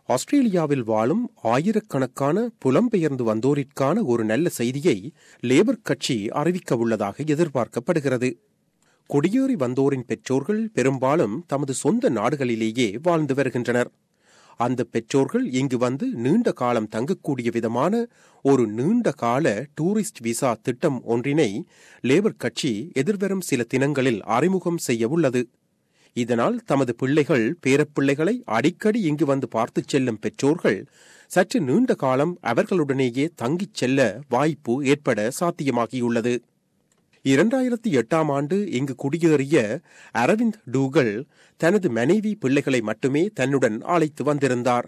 ஆஸ்திரேலியாவில் வாழும் ஆயிரக்கணக்கான புலம்பெயர்ந்து வந்தோரிற்கான ஒரு நல்ல செய்தியை லேபர் கட்சி அறிவிக்க உள்ளதாக எதிர்பார்க்கப்படுகிறது குடியேறி வந்தோரின் பெற்றோர்கள் பெரும்பாலும் தமது சொந்த நாடுகளிலேயே வாழ்ந்து வருகின்றனர் அந்த பெற்றோர்கள் இங்கு வந்து நீண்ட காலம் தங்கக்கூடிய விதமான ஒரு நீண்ட கால டூரிஸ்ட் விசா திட்டம் ஒன்றினை லேபர் கட்சி எதிர்வரும் சில தினங்களில் அறிமுகம் செய்ய உள்ளது இதனால் தமது பிள்ளைகள் பேரப்பிள்ளைகளை அடிக்கடி இங்கு வந்து பார்த்துச் செல்லும் பெற்றோர்கள் சற்று நீண்ட காலம் அவர்களுடனேயே தங்கிச் செல்ல வாய்ப்பு ஏற்பட சாத்தியமாகியுள்ளது இரண்டாயிரத்தி எட்டாம் ஆண்டு இங்கு குடியேறிய அரவிந்த் டூகல் தனது மனைவி பிள்ளைகளை மட்டுமே தன்னுடன் அழைத்து வந்திருந்தார்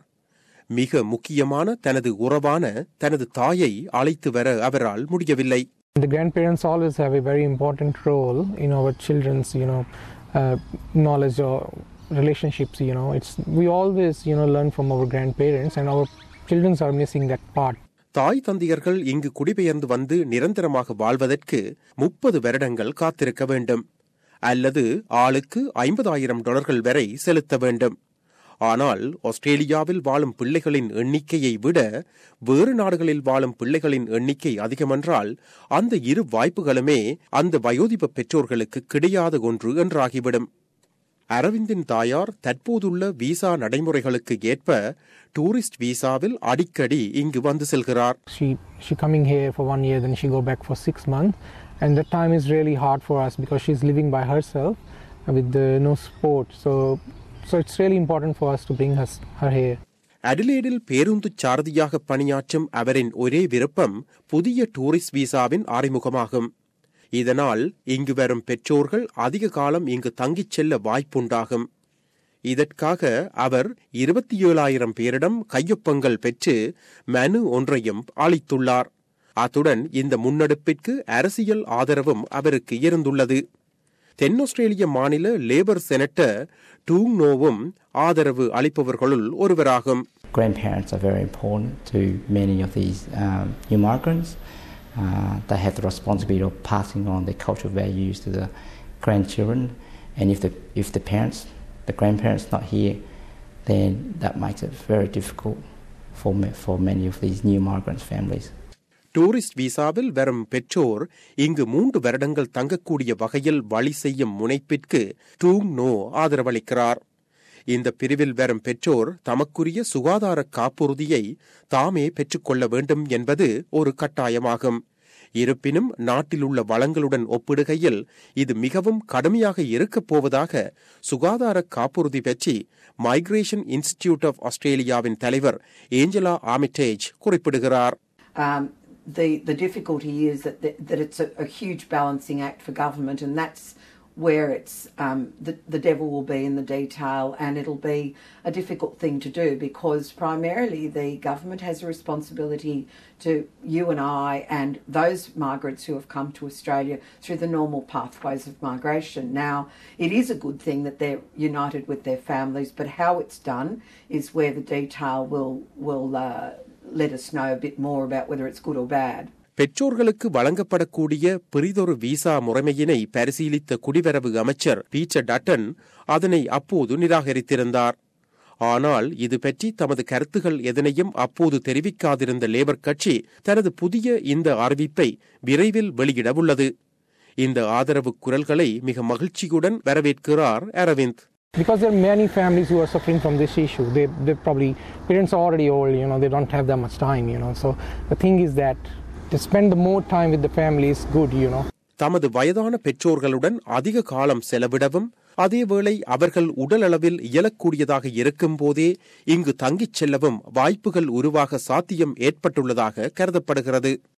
மிக முக்கியமான தனது உறவான தனது தாயை அழைத்து வர அவரால் முடியவில்லை The grandparents always have a very important role in our children's, you know, uh, knowledge or relationships. You know, it's we always, you know, learn from our grandparents, and our children are missing that part. தாய் தந்தையர்கள் இங்கு குடிபெயர்ந்து வந்து நிரந்தரமாக வாழ்வதற்கு முப்பது வருடங்கள் காத்திருக்க வேண்டும் அல்லது ஆளுக்கு ஐம்பதாயிரம் டாலர்கள் வரை செலுத்த வேண்டும் ஆனால் ஆஸ்திரேலியாவில் வாழும் பிள்ளைகளின் எண்ணிக்கையை விட வேறு நாடுகளில் வாழும் பிள்ளைகளின் எண்ணிக்கை அதிகமென்றால் அந்த இரு வாய்ப்புகளுமே அந்த வயோதிப பெற்றோர்களுக்கு கிடையாத ஒன்று என்றாகிவிடும் அரவிந்தின் தாயார் தற்போதுள்ள விசா நடைமுறைகளுக்கு ஏற்ப டூரிஸ்ட் விசாவில் அடிக்கடி இங்கு வந்து செல்கிறார் She she coming here for one year, then she go back for six months, and that time is really hard for us because she's living by herself with uh, no support. So so it's really important for us to bring her her here. அடிலேடில் பேருந்து சாரதியாக பணியாற்றும் அவரின் ஒரே விருப்பம் புதிய tourist விசாவின் அறிமுகமாகும் இதனால் இங்கு வரும் பெற்றோர்கள் அதிக காலம் இங்கு தங்கிச் செல்ல வாய்ப்புண்டாகும் இதற்காக அவர் இருபத்தி ஏழாயிரம் பேரிடம் கையொப்பங்கள் பெற்று மனு ஒன்றையும் அளித்துள்ளார் அத்துடன் இந்த முன்னெடுப்பிற்கு அரசியல் ஆதரவும் அவருக்கு இருந்துள்ளது தென் ஆஸ்திரேலிய மாநில லேபர் செனட்டர் டூங் நோவும் ஆதரவு அளிப்பவர்களுள் ஒருவராகும் grandparents are very important to many of these um, new migrants. Uh, they have the responsibility of passing on their cultural values to the grandchildren, and if the if the parents, the grandparents, not here, then that makes it very difficult for ma- for many of these new migrants' families. Tourist விசாவில் வரும் பெற்றோர் இங்கு மூன்று வருடங்கள் தங்கக்கூடிய வகையில் வழி செய்யும் முனைப்பிற்கு doing no ஆதரவளிக்கிறார் இந்த பிரிவில் வரும் பெற்றோர் தமக்குரிய சுகாதார காப்புறுதியை தாமே பெற்றுக்கொள்ள வேண்டும் என்பது ஒரு கட்டாயமாகும் இருப்பினும் நாட்டில் உள்ள வளங்களுடன் ஒப்பிடுகையில் இது மிகவும் கடுமையாக இருக்கப் போவதாக சுகாதார காப்புறுதி பற்றி மைக்ரேஷன் இன்ஸ்டிடியூட் ஆஃப் ஆஸ்திரேலியாவின் தலைவர் ஏஞ்சலா ஆமிட்டேஜ் குறிப்பிடுகிறார் Um, the the difficulty is that that, that it's a, a huge balancing act for government, and that's where it's um, the the devil will be in the detail, and it'll be a difficult thing to do because primarily the government has a responsibility to you and I and those migrants who have come to Australia through the normal pathways of migration. Now, it is a good thing that they're united with their families, but how it's done is where the detail will will. Uh, let us know a bit more about whether it's good or bad. பெற்றோர்களுக்கு வழங்கப்படக்கூடிய பிரிதொரு visa முறைமையினை பரிசீலித்த குடிவரவு அமைச்சர் Peter Dutton அதனை அப்போது நிராகரித்திருந்தார் ஆனால் இது பற்றி தமது கருத்துகள் எதனையும் அப்போது தெரிவிக்காதிருந்த லேபர் கட்சி தனது புதிய இந்த அறிவிப்பை விரைவில் வெளியிட உள்ளது இந்த ஆதரவு குரல்களை மிக மகிழ்ச்சியுடன் வரவேற்கிறார் Aravind Because there are many families who are suffering from this issue. They, they probably parents are already old. You know, they don't have that much time. You know, so the thing is that to spend more time with the family is good. You know. தமது வயதான பெற்றோர்களுடன் அதிக காலம் செலவிடவும் அதேவேளை அவர்கள் உடலளவில் இயலக்கூடியதாக இருக்கும் போதே இங்கு தங்கிச் செல்லவும் வாய்ப்புகள் உருவாக சாத்தியம் ஏற்பட்டுள்ளதாக கருதப்படுகிறது